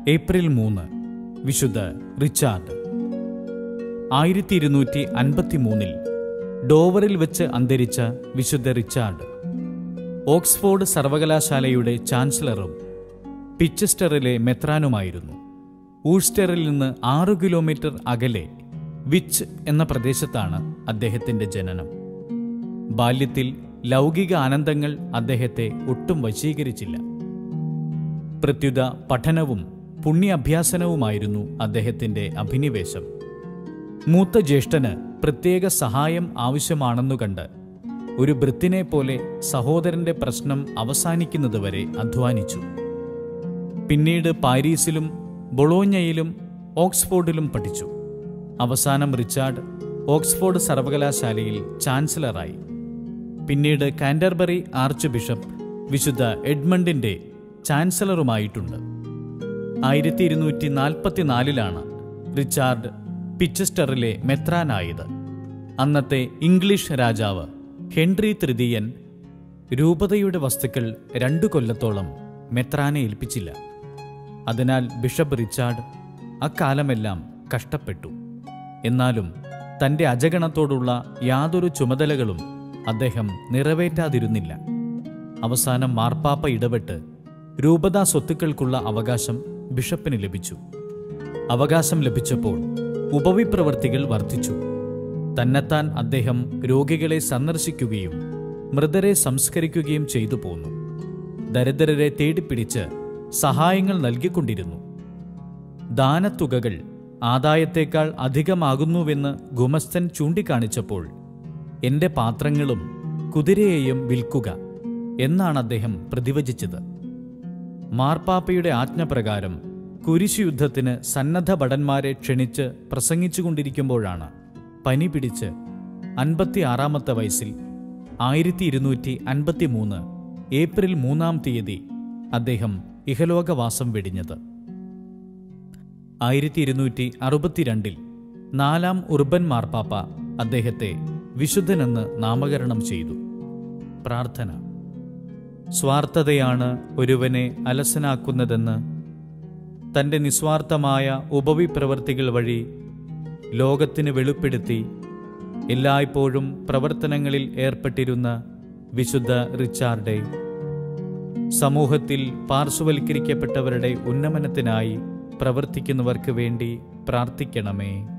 April മൂന്ന് വിശുദ്ധ Richard ആയിരത്തി ഇരുന്നൂറ്റി അൻപത്തി മൂന്നിൽ ഡോവറിൽ വെച്ച് അന്തരിച്ച വിശുദ്ധ റിച്ചാർഡ് ഓക്സ്ഫോർഡ് സർവകലാശാലയുടെ ചാൻസലറും പിച്ചസ്റ്ററിലെ മെത്രാനുമായിരുന്നു ഊൾസ്റ്ററിൽ നിന്ന് ആറു കിലോമീറ്റർ അകലെ വിച്ച് എന്ന പ്രദേശത്താണ് അദ്ദേഹത്തിന്റെ ജനനം ബാല്യത്തിൽ ലൗകിക ആനന്ദങ്ങൾ അദ്ദേഹത്തെ ഒട്ടും വശീകരിച്ചില്ല പ്രത്യുത പഠനവും പുണ്യാഭ്യാസനവുമായിരുന്നു അദ്ദേഹത്തിന്റെ അഭിനിവേശം മൂത്ത ജ്യേഷ്ഠന് പ്രത്യേക സഹായം ആവശ്യമാണെന്നു കണ്ട് ഒരു ഭൃത്തിനെ പോലെ സഹോദരന്റെ പ്രശ്നം അവസാനിക്കുന്നതുവരെ അധ്വാനിച്ചു പിന്നീട് പാരീസിലും ബൊളോഞ്ഞയിലും ഓക്സ്ഫോർഡിലും പഠിച്ചു അവസാനം റിച്ചാർഡ് ഓക്സ്ഫോർഡ് സർവകലാശാലയിൽ ചാൻസലറായി പിന്നീട് കാൻഡർബറി ആർച്ച് ബിഷപ്പ് വിശുദ്ധ എഡ്മണ്ടിന്റെ ചാൻസലറുമായിട്ടുണ്ട് ആയിരത്തി ഇരുന്നൂറ്റി നാൽപ്പത്തിനാലിലാണ് റിച്ചാർഡ് പിച്ചസ്റ്ററിലെ മെത്രാനായത് അന്നത്തെ ഇംഗ്ലീഷ് രാജാവ് ഹെൻറി തൃതീയൻ രൂപതയുടെ വസ്തുക്കൾ രണ്ടു കൊല്ലത്തോളം മെത്രാനെ ഏൽപ്പിച്ചില്ല അതിനാൽ ബിഷപ്പ് റിച്ചാർഡ് അക്കാലമെല്ലാം കഷ്ടപ്പെട്ടു എന്നാലും തന്റെ അജഗണത്തോടുള്ള യാതൊരു ചുമതലകളും അദ്ദേഹം നിറവേറ്റാതിരുന്നില്ല അവസാനം മാർപ്പാപ്പ ഇടപെട്ട് രൂപതാ സ്വത്തുക്കൾക്കുള്ള അവകാശം ബിഷപ്പിന് ലഭിച്ചു അവകാശം ലഭിച്ചപ്പോൾ ഉപവിപ്രവർത്തികൾ വർദ്ധിച്ചു തന്നെത്താൻ അദ്ദേഹം രോഗികളെ സന്ദർശിക്കുകയും മൃതരെ സംസ്കരിക്കുകയും ചെയ്തു പോന്നു ദരിദ്രരെ തേടിപ്പിടിച്ച് സഹായങ്ങൾ നൽകിക്കൊണ്ടിരുന്നു ദാനത്തുകകൾ ആദായത്തേക്കാൾ അധികമാകുന്നുവെന്ന് ഗുമസ്തൻ ചൂണ്ടിക്കാണിച്ചപ്പോൾ എന്റെ പാത്രങ്ങളും കുതിരയെയും വിൽക്കുക എന്നാണ് അദ്ദേഹം പ്രതിവചിച്ചത് മാർപ്പാപ്പയുടെ ആജ്ഞപ്രകാരം കുരിശുയുദ്ധത്തിന് സന്നദ്ധ ഭടന്മാരെ ക്ഷണിച്ച് പ്രസംഗിച്ചുകൊണ്ടിരിക്കുമ്പോഴാണ് പനി പിടിച്ച് അൻപത്തിയാറാമത്തെ വയസ്സിൽ ആയിരത്തി ഇരുന്നൂറ്റി അൻപത്തി മൂന്ന് ഏപ്രിൽ മൂന്നാം തീയതി അദ്ദേഹം ഇഹലോകവാസം വെടിഞ്ഞത് ആയിരത്തി ഇരുന്നൂറ്റി അറുപത്തിരണ്ടിൽ നാലാം ഉർബൻ മാർപ്പാപ്പ അദ്ദേഹത്തെ വിശുദ്ധനെന്ന് നാമകരണം ചെയ്തു പ്രാർത്ഥന സ്വാർത്ഥതയാണ് ഒരുവനെ അലസനാക്കുന്നതെന്ന് തൻ്റെ നിസ്വാർത്ഥമായ ഉപവിപ്രവർത്തികൾ വഴി ലോകത്തിന് വെളിപ്പെടുത്തി എല്ലായ്പ്പോഴും പ്രവർത്തനങ്ങളിൽ ഏർപ്പെട്ടിരുന്ന വിശുദ്ധ റിച്ചാർഡെ സമൂഹത്തിൽ പാർശ്വവൽക്കരിക്കപ്പെട്ടവരുടെ ഉന്നമനത്തിനായി പ്രവർത്തിക്കുന്നവർക്ക് വേണ്ടി പ്രാർത്ഥിക്കണമേ